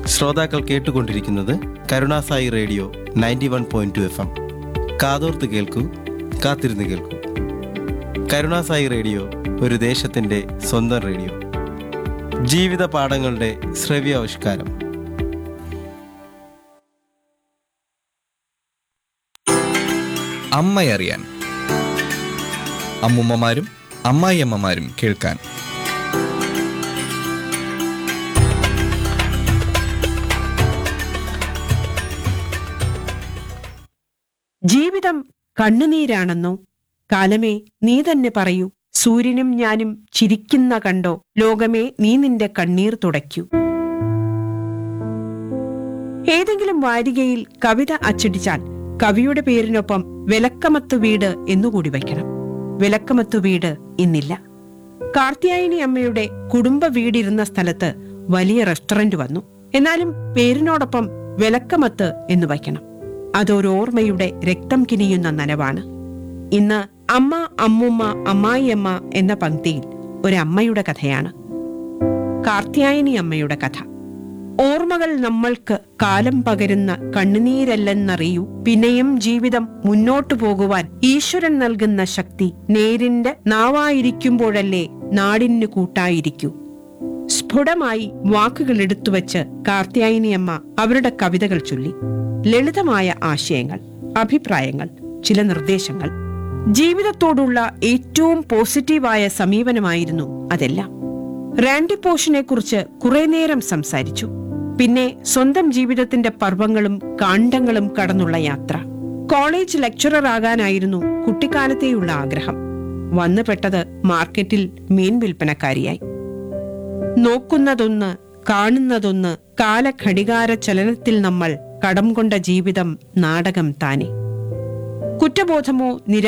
ശ്രോതാക്കൾ കേട്ടുകൊണ്ടിരിക്കുന്നത് Karunasai radio ninety one point two F M കാതോർത്ത് കേൾക്കൂ കാത്തിരുന്ന് കേൾക്കൂ കരുണാസായി റേഡിയോ ഒരു ദേശത്തിൻ്റെ സ്വന്തം റേഡിയോ ജീവിത പാഠങ്ങളുടെ ശ്രവ്യാവിഷ്കാരം അമ്മയറിയാൻ അമ്മുമ്മമാരും അമ്മായിയമ്മമാരും കേൾക്കാൻ ജീവിതം കണ്ണുനീരാണെന്നോ കാലമേ നീ തന്നെ പറയൂ സൂര്യനും ഞാനും ചിരിക്കുന്ന കണ്ടോ ലോകമേ നീ നിന്റെ കണ്ണീർ തുടയ്ക്കൂ ഏതെങ്കിലും വാരികയിൽ കവിത അച്ചടിച്ചാൽ കവിയുടെ പേരിനൊപ്പം വിലക്കമത്തു വീട് എന്നുകൂടി വയ്ക്കണം വിലക്കമത്തു വീട് ഇന്നില്ല കാർത്തിയായനി അമ്മയുടെ കുടുംബ വീടിരുന്ന സ്ഥലത്ത് വലിയ റെസ്റ്റോറന്റ് വന്നു എന്നാലും പേരിനോടൊപ്പം വിലക്കമത്ത് എന്ന് വയ്ക്കണം അതൊരോർമ്മയുടെ രക്തം കിനിയുന്ന നനവാണ് ഇന്ന് അമ്മ അമ്മുമ്മ അമ്മായിയമ്മ എന്ന പങ്ക്തിയിൽ ഒരമ്മയുടെ കഥയാണ് കാർത്തിയായനി അമ്മയുടെ കഥ ഓർമ്മകൾ നമ്മൾക്ക് കാലം പകരുന്ന കണ്ണുനീരല്ലെന്നറിയൂ പിന്നെയും ജീവിതം മുന്നോട്ടു പോകുവാൻ ഈശ്വരൻ നൽകുന്ന ശക്തി നേരിന്റെ നാവായിരിക്കുമ്പോഴല്ലേ നാടിന് കൂട്ടായിരിക്കൂ സ്ഫുടമായി വാക്കുകൾ എടുത്തുവച്ച് കാർത്തിയായനിയമ്മ അവരുടെ കവിതകൾ ചൊല്ലി ലളിതമായ ആശയങ്ങൾ അഭിപ്രായങ്ങൾ ചില നിർദ്ദേശങ്ങൾ ജീവിതത്തോടുള്ള ഏറ്റവും പോസിറ്റീവായ സമീപനമായിരുന്നു അതെല്ലാം റാൻഡി പോഷനെ കുറിച്ച് കുറെ നേരം സംസാരിച്ചു പിന്നെ സ്വന്തം ജീവിതത്തിന്റെ പർവ്വങ്ങളും കാണ്ഡങ്ങളും കടന്നുള്ള യാത്ര കോളേജ് ലെക്ചറർ ആകാനായിരുന്നു കുട്ടിക്കാലത്തെയുള്ള ആഗ്രഹം വന്നുപെട്ടത് മാർക്കറ്റിൽ മീൻ വിൽപ്പനക്കാരിയായി നോക്കുന്നതൊന്ന് കാണുന്നതൊന്ന് കാലഘടികാര ചലനത്തിൽ നമ്മൾ കടം കൊണ്ട ജീവിതം നാടകം താനെ കുറ്റബോധമോ നിരാ